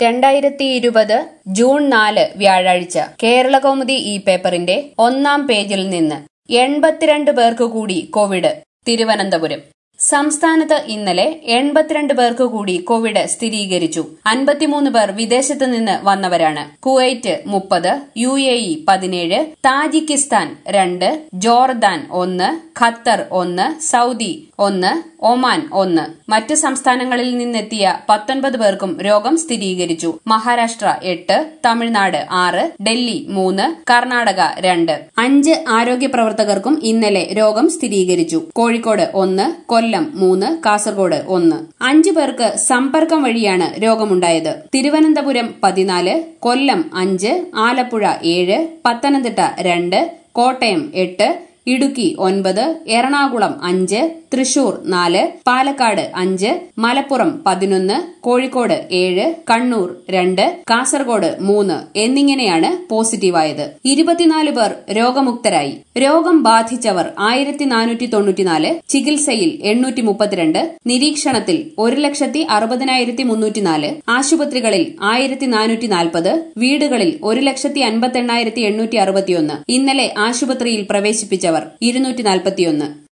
രണ്ടായിരത്തി ഇരുപത് ജൂൺ നാല് വ്യാഴാഴ്ച കേരളകൗമുദി ഈ പേപ്പറിന്റെ ഒന്നാം പേജിൽ നിന്ന് എൺപത്തിരണ്ട് പേർക്ക് കൂടി കോവിഡ് തിരുവനന്തപുരം സംസ്ഥാനത്ത് ഇന്നലെ എൺപത്തിരണ്ട് പേർക്ക് കൂടി കോവിഡ് സ്ഥിരീകരിച്ചു അൻപത്തിമൂന്ന് പേർ വിദേശത്ത് നിന്ന് വന്നവരാണ് കുവൈറ്റ് മുപ്പത് യു എ ഇ പതിനേഴ് താജിക്കിസ്ഥാൻ രണ്ട് ജോർദാൻ ഒന്ന് ഖത്തർ ഒന്ന് സൗദി ഒന്ന് ഒമാൻ ഒന്ന് മറ്റ് സംസ്ഥാനങ്ങളിൽ നിന്നെത്തിയ പത്തൊൻപത് പേർക്കും രോഗം സ്ഥിരീകരിച്ചു മഹാരാഷ്ട്ര എട്ട് തമിഴ്നാട് ആറ് ഡൽഹി മൂന്ന് കർണാടക രണ്ട് അഞ്ച് ആരോഗ്യ പ്രവർത്തകർക്കും ഇന്നലെ രോഗം സ്ഥിരീകരിച്ചു കോഴിക്കോട് ഒന്ന് കൊല്ലം മൂന്ന് കാസർഗോഡ് ഒന്ന് അഞ്ചു പേർക്ക് സമ്പർക്കം വഴിയാണ് രോഗമുണ്ടായത് തിരുവനന്തപുരം പതിനാല് കൊല്ലം അഞ്ച് ആലപ്പുഴ ഏഴ് പത്തനംതിട്ട രണ്ട് കോട്ടയം എട്ട് ഇടുക്കി ഒൻപത് എറണാകുളം അഞ്ച് തൃശൂർ നാല് പാലക്കാട് അഞ്ച് മലപ്പുറം പതിനൊന്ന് കോഴിക്കോട് ഏഴ് കണ്ണൂർ രണ്ട് കാസർഗോഡ് മൂന്ന് എന്നിങ്ങനെയാണ് പോസിറ്റീവായത് ഇരുപത്തിനാല് പേർ രോഗമുക്തരായി രോഗം ബാധിച്ചവർ ആയിരത്തി നാനൂറ്റി തൊണ്ണൂറ്റിനാല് ചികിത്സയിൽ എണ്ണൂറ്റി മുപ്പത്തിരണ്ട് നിരീക്ഷണത്തിൽ ഒരു ലക്ഷത്തി അറുപതിനായിരത്തി മുന്നൂറ്റിനാല് ആശുപത്രികളിൽ ആയിരത്തി നാനൂറ്റി നാൽപ്പത് വീടുകളിൽ ഒരു ലക്ഷത്തി അൻപത്തി എണ്ണായിരത്തി എണ്ണൂറ്റി അറുപത്തിയൊന്ന് ഇന്നലെ ആശുപത്രിയിൽ പ്രവേശിപ്പിച്ചവർ ഇരുന്നൂറ്റി നാൽപ്പത്തിയൊന്ന്